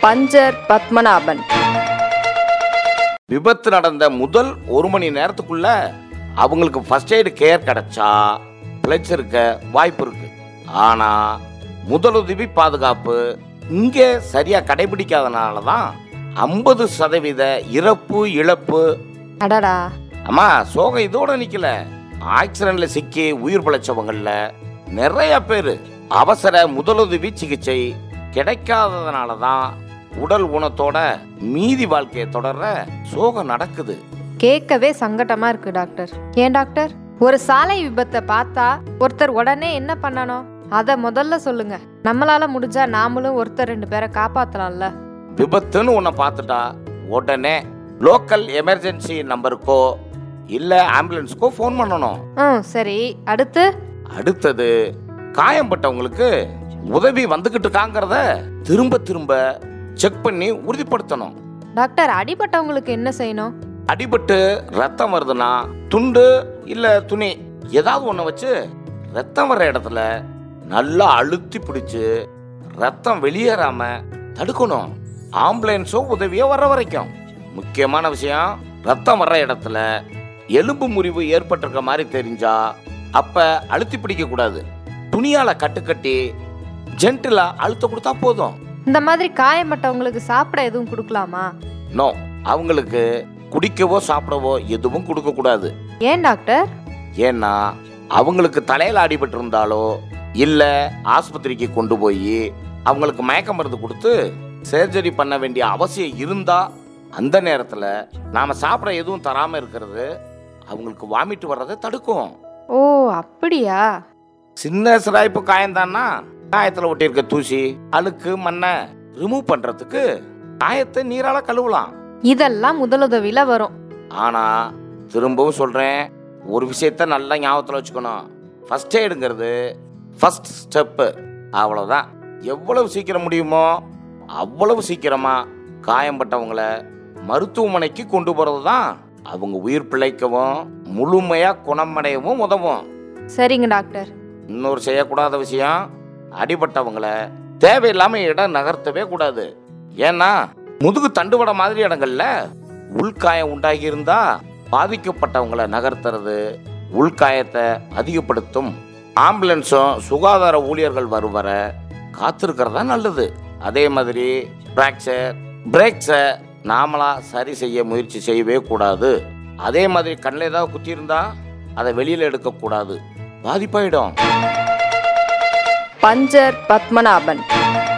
puncture Padmanabhan விபத்து நடந்த முதல் ஒரு மணி நேரத்துக்குள்ள அவங்களுக்கு ஃபர்ஸ்ட் எய்டு கேர் கிடைச்சா பிழைச்சிருக்க வாய்ப்பு இருக்கு ஆனா முதலுதவி பாதுகாப்பு இங்கே சரியா கடைபிடிக்காதனால தான் ஐம்பது சதவீத இறப்பு இழப்பு அடடா அம்மா சோகம் இதோட நிக்கல ஆக்சிடென்ட்ல சிக்கி உயிர் பிழைச்சவங்கல்ல நிறைய பேர் அவசர முதலுதவி சிகிச்சை கிடைக்காததுனால தான் உடல் ஊனத்தோட மீதி வாழ்க்கையை தொடர சோகம் நடக்குது கேட்கவே சங்கட்டமா இருக்கு டாக்டர் ஏன் டாக்டர் ஒரு சாலை விபத்தை பார்த்தா ஒருத்தர் உடனே என்ன பண்ணணும் அத முதல்ல சொல்லுங்க நம்மளால முடிஞ்சா நாமளும் ஒருத்தர் ரெண்டு பேரை காப்பாத்தலாம்ல விபத்துன்னு உன்னை பார்த்துட்டா உடனே லோக்கல் எமர்ஜென்சி நம்பருக்கோ இல்ல ஆம்புலன்ஸ்க்கோ ஃபோன் பண்ணணும் ம் சரி அடுத்து அடுத்தது காயம்பட்டவங்களுக்கு உதவி வந்துகிட்டு இருக்காங்கிறத திரும்ப திரும்ப செக் பண்ணி உறுதிப்படுத்தணும் டாக்டர் அடிபட்டவங்களுக்கு என்ன செய்யணும் அடிபட்டு ரத்தம் வருதுன்னா துண்டு இல்ல துணி ஏதாவது ஒண்ணு வச்சு ரத்தம் வர இடத்துல நல்லா அழுத்தி பிடிச்சு ரத்தம் வெளியேறாம தடுக்கணும் ஆம்புலன்ஸோ உதவியோ வர வரைக்கும் முக்கியமான விஷயம் ரத்தம் வர்ற இடத்துல எலும்பு முறிவு ஏற்பட்டிருக்க மாதிரி தெரிஞ்சா அப்ப அழுத்தி பிடிக்க கூடாது துணியால கட்டுக்கட்டி ஜென்டிலா அழுத்த கொடுத்தா போதும் இந்த மாதிரி காயப்பட்டவங்களுக்கு சாப்பிட எதுவும் கொடுக்கலாமா நோ அவங்களுக்கு குடிக்கவோ சாப்பிடவோ எதுவும் கொடுக்க கூடாது ஏன் டாக்டர் ஏன்னா அவங்களுக்கு தலையில அடிபட்டு இருந்தாலோ இல்ல ஆஸ்பத்திரிக்கு கொண்டு போய் அவங்களுக்கு மயக்க மருந்து கொடுத்து சர்ஜரி பண்ண வேண்டிய அவசியம் இருந்தா அந்த நேரத்துல நாம சாப்பிட எதுவும் தராம இருக்கிறது அவங்களுக்கு வாமிட்டு வர்றதை தடுக்கும் ஓ அப்படியா சின்ன சிராய்ப்பு காயம்தான்னா காயத்துல ஒட்டியிருக்க தூசி அழுக்கு மண்ணை ரிமூவ் பண்றதுக்கு காயத்தை நீரால கழுவலாம் இதெல்லாம் முதலுதவியில வரும் ஆனா திரும்பவும் சொல்றேன் ஒரு விஷயத்த நல்லா ஞாபகத்தில் வச்சுக்கணும் ஃபர்ஸ்ட் எய்டுங்கிறது ஃபர்ஸ்ட் ஸ்டெப்பு அவ்வளோதான் எவ்வளவு சீக்கிரம் முடியுமோ அவ்வளவு சீக்கிரமா காயம்பட்டவங்கள மருத்துவமனைக்கு கொண்டு போறது தான் அவங்க உயிர் பிழைக்கவும் முழுமையா குணமடையவும் உதவும் சரிங்க டாக்டர் இன்னொரு செய்யக்கூடாத விஷயம் அடிபட்டவங்கள தேவையில்லாம இடம் நகர்த்தவே கூடாது ஏன்னா முதுகு தண்டுவட மாதிரி இடங்கள்ல உள்காயம் உண்டாகி இருந்தா பாதிக்கப்பட்டவங்களை நகர்த்துறது உள்காயத்தை அதிகப்படுத்தும் ஆம்புலன்ஸும் சுகாதார ஊழியர்கள் வரும் வர காத்திருக்கிறதா நல்லது அதே மாதிரி பிராக்சர் பிரேக்ஸை நாமளா சரி செய்ய முயற்சி செய்யவே கூடாது அதே மாதிரி கண்ணில் ஏதாவது குத்தியிருந்தா அதை வெளியில எடுக்கக்கூடாது பாதிப்பாயிடும் பஞ்சர் பத்மநாபன்